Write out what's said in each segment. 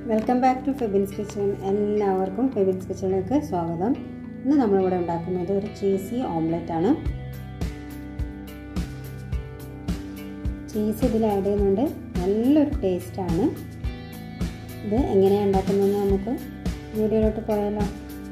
welcome back to Febin's kitchen എല്ലാവർക്കും ഫെബിൻസ് കിച്ചണിലേക്ക് സ്വാഗതം ഇന്ന് നമ്മളിവിടെ ഉണ്ടാക്കുന്നത് ഒരു ചീസി ഓംലെറ്റ് ആണ് ചീസ് ഇതിൽ ആഡ് ചെയ്യുന്നുണ്ട് നല്ലൊരു ടേസ്റ്റാണ് ഇത് എങ്ങനെയാണ് ഉണ്ടാക്കുന്നതെന്ന് നമുക്ക് വീഡിയോയിലോട്ട് പോയാലോ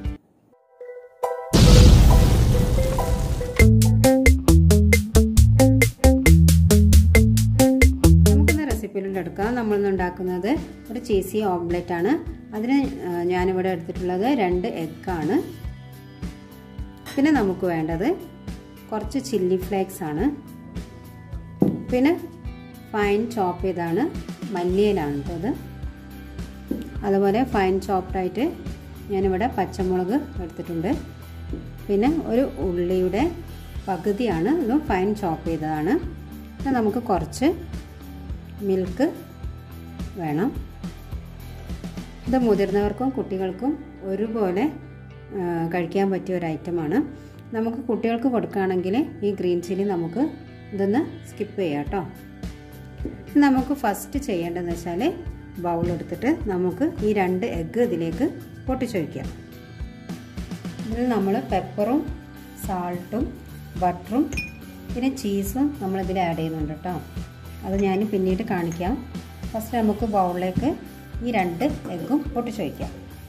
നമുക്കിന്ന് റെസിപ്പിയിലൂടെ എടുക്കാം നമ്മളിന്ന് ഉണ്ടാക്കുന്നത് ഒരു ചീസി ഓംലെറ്റ് ആണ് അതിന് ഞാനിവിടെ എടുത്തിട്ടുള്ളത് രണ്ട് എഗ്ഗാണ് പിന്നെ നമുക്ക് വേണ്ടത് കുറച്ച് ചില്ലി ഫ്ലേക്സ് ആണ് പിന്നെ ഫൈൻ ചോപ്പ് ചെയ്താണ് മല്ലിയിലാണ് ഇത് അതുപോലെ ഫൈൻ ചോപ്ഡായിട്ട് ഞാനിവിടെ പച്ചമുളക് എടുത്തിട്ടുണ്ട് പിന്നെ ഒരു ഉള്ളിയുടെ പകുതിയാണ് ഇതും ഫൈൻ ചോപ്പ് ചെയ്തതാണ് പിന്നെ നമുക്ക് കുറച്ച് മിൽക്ക് വേണം ഇത് മുതിർന്നവർക്കും കുട്ടികൾക്കും ഒരുപോലെ കഴിക്കാൻ പറ്റിയ ഒരു ഐറ്റമാണ് നമുക്ക് കുട്ടികൾക്ക് കൊടുക്കുകയാണെങ്കിൽ ഈ ഗ്രീൻ ചില്ലി നമുക്ക് ഇതൊന്ന് സ്കിപ്പ് ചെയ്യാം കേട്ടോ നമുക്ക് ഫസ്റ്റ് ചെയ്യേണ്ടതെന്ന് വെച്ചാൽ ബൗൾ എടുത്തിട്ട് നമുക്ക് ഈ രണ്ട് എഗ്ഗ് ഇതിലേക്ക് പൊട്ടിച്ചൊഴിക്കാം ഇതിൽ നമ്മൾ പെപ്പറും സാൾട്ടും ബട്ടറും പിന്നെ ചീസും നമ്മളിതിൽ ആഡ് ചെയ്യുന്നുണ്ട് കേട്ടോ അത് ഞാൻ പിന്നീട് കാണിക്കാം ഫസ്റ്റ് നമുക്ക് ബൗളിലേക്ക് ഈ രണ്ട് എഗ്ഗും പൊട്ടിച്ചൊഴിക്കാം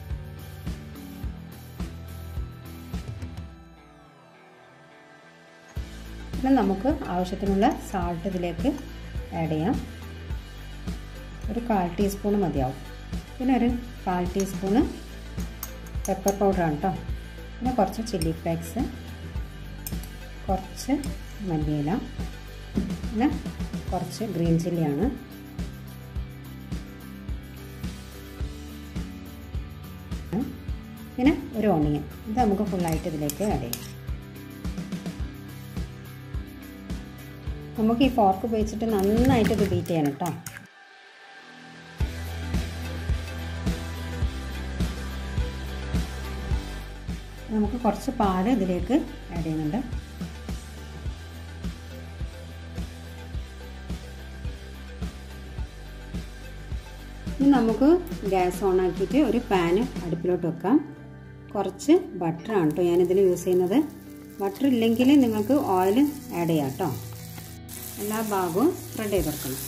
പിന്നെ നമുക്ക് ആവശ്യത്തിനുള്ള സാൾട്ട് ഇതിലേക്ക് ആഡ് ചെയ്യാം ഒരു കാൽ ടീസ്പൂൺ മതിയാവും പിന്നെ ഒരു കാൽ ടീസ്പൂണ് പെപ്പർ പൗഡറാണ് കേട്ടോ പിന്നെ കുറച്ച് ചില്ലി ഫ്ലേക്സ് കുറച്ച് മല്ലിയില പിന്നെ കുറച്ച് ഗ്രീൻ ചില്ലിയാണ് പിന്നെ ഒരു ഓണിയൻ ഇത് നമുക്ക് ഫുള്ളായിട്ട് ഇതിലേക്ക് ആഡ് ചെയ്യാം നമുക്ക് ഈ ഫോർക്ക് ഉപയോഗിച്ചിട്ട് നന്നായിട്ട് ഇത് ബീറ്റ് ചെയ്യണം കേട്ടോ നമുക്ക് കുറച്ച് പാല് ഇതിലേക്ക് ആഡ് ചെയ്യുന്നുണ്ട് ഇനി നമുക്ക് ഗ്യാസ് ഓൺ ആക്കിയിട്ട് ഒരു പാന് അടുപ്പിലോട്ട് വെക്കാം കുറച്ച് ബട്ടറാണ് കേട്ടോ ഞാനിതിൽ യൂസ് ചെയ്യുന്നത് ബട്ടർ ഇല്ലെങ്കിൽ നിങ്ങൾക്ക് ഓയിൽ ആഡ് ചെയ്യാം കേട്ടോ എല്ലാ ഭാഗവും സ്പ്രെഡ് ചെയ്ത് കൊടുക്കണം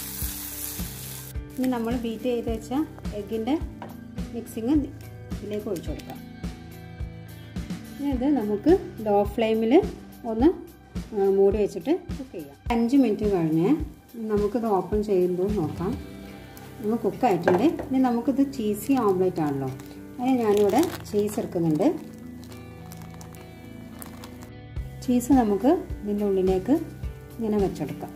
ഇനി നമ്മൾ ബീറ്റ് ചെയ്ത് വെച്ച എഗ്ഗിൻ്റെ മിക്സിങ് ഇതിലേക്ക് ഒഴിച്ചു കൊടുക്കാം ഇനി ഇത് നമുക്ക് ലോ ഫ്ലെയിമിൽ ഒന്ന് മൂടി വെച്ചിട്ട് കുക്ക് ചെയ്യാം അഞ്ച് മിനിറ്റ് കഴിഞ്ഞ് നമുക്കിത് ഓപ്പൺ ചെയ്യുമ്പോൾ നോക്കാം നമ്മൾ കുക്കായിട്ടുണ്ട് ഇനി നമുക്കിത് ചീസി ഓംലെറ്റ് ആണല്ലോ അതിന് ഞാനിവിടെ ചീസ് എടുക്കുന്നുണ്ട് ചീസ് നമുക്ക് ഇതിൻ്റെ ഉള്ളിലേക്ക് ഇങ്ങനെ വെച്ചെടുക്കാം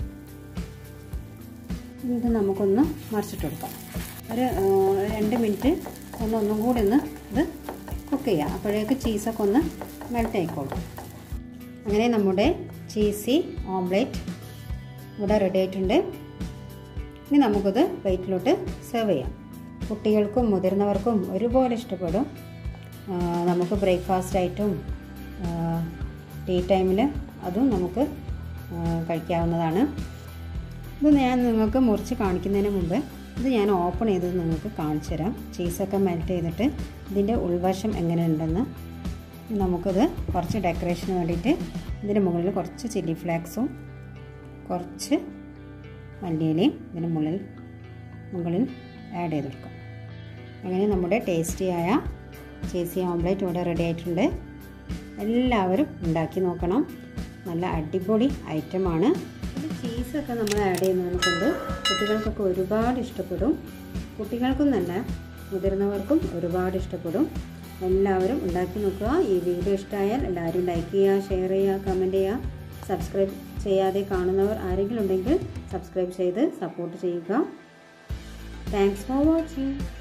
ഇത് നമുക്കൊന്ന് മറിച്ചിട്ട് കൊടുക്കാം ഒരു രണ്ട് മിനിറ്റ് ഒന്ന് ഒന്നും കൂടി ഒന്ന് ഇത് കുക്ക് ചെയ്യാം അപ്പോഴേക്ക് ചീസൊക്കെ ഒന്ന് മെൽറ്റ് ആയിക്കോളും അങ്ങനെ നമ്മുടെ ചീസി ഓംലെറ്റ് ഇവിടെ റെഡി ആയിട്ടുണ്ട് ഇനി നമുക്കിത് പ്ലേറ്റിലോട്ട് സെർവ് ചെയ്യാം കുട്ടികൾക്കും മുതിർന്നവർക്കും ഒരുപോലെ ഇഷ്ടപ്പെടും നമുക്ക് ബ്രേക്ക്ഫാസ്റ്റ് ആയിട്ടും ടീ ടൈമിൽ അതും നമുക്ക് കഴിക്കാവുന്നതാണ് ഇത് ഞാൻ നിങ്ങൾക്ക് മുറിച്ച് കാണിക്കുന്നതിന് മുമ്പ് ഇത് ഞാൻ ഓപ്പൺ ചെയ്തത് നിങ്ങൾക്ക് കാണിച്ചു തരാം ചീസൊക്കെ മെൽറ്റ് ചെയ്തിട്ട് ഇതിൻ്റെ ഉൾവശം എങ്ങനെയുണ്ടെന്ന് നമുക്കിത് കുറച്ച് ഡെക്കറേഷന് വേണ്ടിയിട്ട് ഇതിൻ്റെ മുകളിൽ കുറച്ച് ചില്ലി ഫ്ലേക്സും കുറച്ച് മല്ലിയിലയും ഇതിന് മുകളിൽ മുകളിൽ ആഡ് ചെയ്ത് കൊടുക്കാം അങ്ങനെ നമ്മുടെ ടേസ്റ്റിയായ ചേസി ഓംലെറ്റ് ഇവിടെ റെഡി ആയിട്ടുണ്ട് എല്ലാവരും ഉണ്ടാക്കി നോക്കണം നല്ല അടിപൊളി ഐറ്റമാണ് ഇത് ചീസൊക്കെ നമ്മൾ ആഡ് ചെയ്യുന്നതിനെ കൊണ്ട് കുട്ടികൾക്കൊക്കെ ഒരുപാട് ഇഷ്ടപ്പെടും കുട്ടികൾക്കും തന്നെ മുതിർന്നവർക്കും ഒരുപാട് ഇഷ്ടപ്പെടും എല്ലാവരും ഉണ്ടാക്കി നോക്കുക ഈ വീഡിയോ ഇഷ്ടമായാൽ എല്ലാവരും ലൈക്ക് ചെയ്യുക ഷെയർ ചെയ്യുക കമൻറ്റ് ചെയ്യുക സബ്സ്ക്രൈബ് ചെയ്യാതെ കാണുന്നവർ ആരെങ്കിലും ഉണ്ടെങ്കിൽ സബ്സ്ക്രൈബ് ചെയ്ത് സപ്പോർട്ട് ചെയ്യുക താങ്ക്സ് ഫോർ വാച്ചിങ്